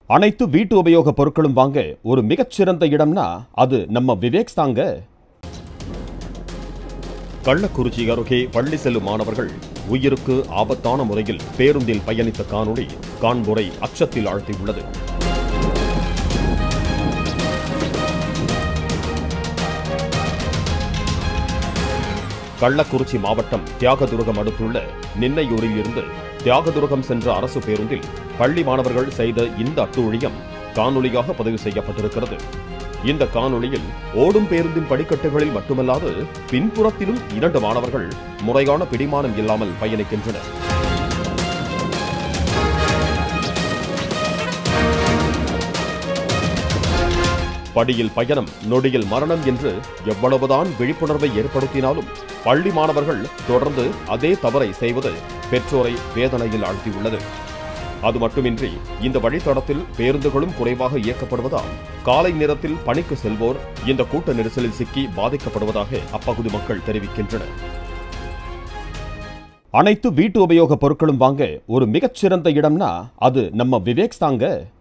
அனைத்து வீட்டு உபயோக பொருட்களும் வாங்க ஒரு மிகச்சிறந்த இடம்னா அது நம்ம விவேக்ஸ் தாங்க கள்ளக்குறிச்சி அருகே பள்ளி செல்லும் மாணவர்கள் உயிருக்கு ஆபத்தான முறையில் பேருந்தில் பயணித்த காணொளி காண்போரை அச்சத்தில் ஆழ்த்தியுள்ளது கள்ளக்குறிச்சி மாவட்டம் தியாகதுருகம் அடுத்துள்ள நின்னையூரில் இருந்து தியாகதுருகம் சென்ற அரசு பேருந்தில் பள்ளி மாணவர்கள் செய்த இந்த அட்டூழியம் காணொளியாக பதிவு செய்யப்பட்டிருக்கிறது இந்த காணொளியில் ஓடும் பேருந்தின் படிக்கட்டுகளில் மட்டுமல்லாது பின்புறத்திலும் இரண்டு மாணவர்கள் முறையான பிடிமானம் இல்லாமல் பயணிக்கின்றனர் படியில் பயணம் நொடியில் மரணம் என்று எவ்வளவுதான் விழிப்புணர்வை ஏற்படுத்தினாலும் பள்ளி மாணவர்கள் தொடர்ந்து அதே தவறை செய்வது பெற்றோரை வேதனையில் ஆழ்த்தியுள்ளது அது மட்டுமின்றி இந்த வழித்தடத்தில் பேருந்துகளும் குறைவாக இயக்கப்படுவதால் காலை நேரத்தில் பணிக்கு செல்வோர் இந்த கூட்ட நெரிசலில் சிக்கி பாதிக்கப்படுவதாக அப்பகுதி மக்கள் தெரிவிக்கின்றனர் அனைத்து வீட்டு உபயோக பொருட்களும் வாங்க ஒரு மிகச்சிறந்த இடம்னா அது நம்ம விவேக்ஸ் தாங்க